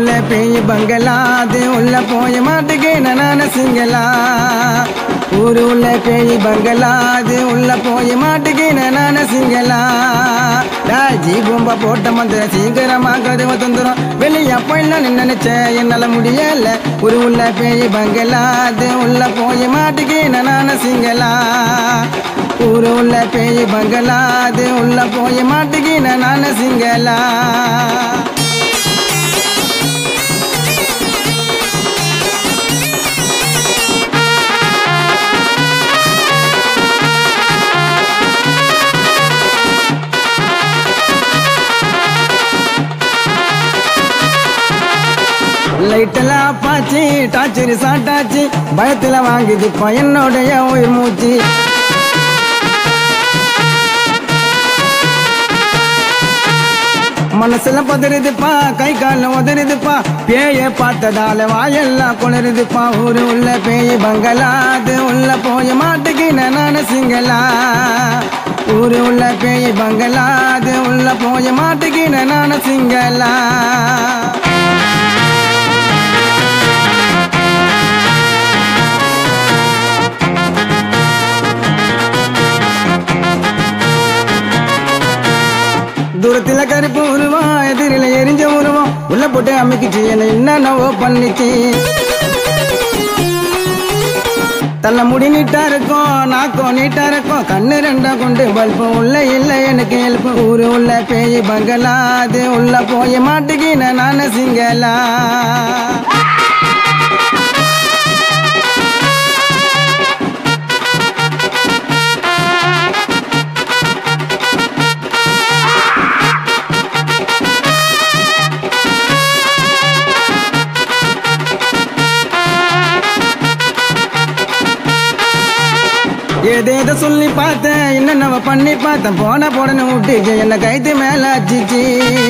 உள்ள பேய் பங்களா அது உள்ள போய மாட்டுக்கு நான சிங்களா ஊரு உள்ள பேய் பங்களா அது உள்ள போய் மாட்டுக்கு நான சிங்களா ராஜி பூம்பா போட்ட மந்திர சீக்கிரமா கதவை தந்துரும் வெளிய போயிடலாம் நீ நினைச்ச என்னால முடியல ஒரு உள்ள பேய் பங்களா அது உள்ள போய் மாட்டுக்கு நான சிங்களா ஊரு உள்ள பேய் பங்களா அது உள்ள போய் மாட்டுக்கு நான சிங்களா லைட்டெல்லாம் பாச்சு டாச்சரி சாட்டாச்சு பயத்துல வாங்குது என்னுடைய உயிர் மூச்சு மனசுல பதறுதுப்பா கை கால உதறுதுப்பா பேய பார்த்ததால வாயெல்லாம் குளருதுப்பா ஊரு உள்ள பேய் பங்களா அது உள்ள போய மாட்டுக்கு நான சிங்களா ஊரு உள்ள பேய் பங்களா அது உள்ள போய மாட்டுக்கு நான சிங்களா தூரத்துல கருப்பு உருவம் எதிரில எரிஞ்ச உருவம் உள்ள போட்டு அமைக்கிச்சு என்ன என்னென்னவோ பண்ணிச்சு தள்ள முடி நீட்டா இருக்கும் நாக்கம் நீட்டா இருக்கும் கண்ணு ரெண்டா கொண்டு பல்பு உள்ள இல்ல எனக்கு எழுப்பு ஊரு உள்ள பேய் பங்களா அது உள்ள போய மாட்டுக்கு நான சிங்களா ஏதேதோ சொல்லி பார்த்தேன் என்னென்னவ பண்ணி பார்த்தேன் போன போடன்னு விட்டுச்சு என்ன கைத்து மேல அச்சிச்சு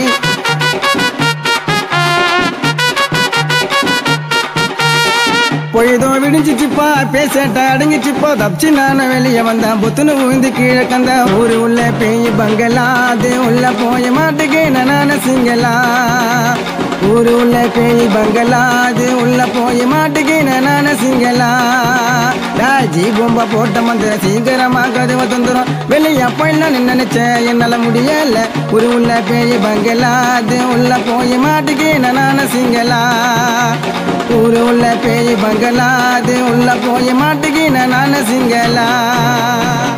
பொழுதோ விடிஞ்சிச்சுப்பா பேசட்ட அடங்கிச்சுப்பா தப்பிச்சு நானே வெளியே வந்தேன் புத்துன்னு விழுந்து கீழே கந்த ஊரு உள்ள பேய் பங்களா அது உள்ள போய மாட்டுக்கு நான சிங்களா ஊரு உள்ள பேய் பங்களா அது உள்ள போய் மாட்டுக்கு நான சிங்களா ராஜி பொம்பா போட்ட மந்திர சீக்கிரமா கதவை தந்துரும் வெளிய போயிடலாம் நீ நினைச்ச என்னால முடியல ஒரு உள்ள பேய் பங்களா அது உள்ள போய் மாட்டுக்கு நான சிங்களா ஊரு உள்ள பேய் பங்களா அது உள்ள போய் மாட்டுக்கு நான சிங்களா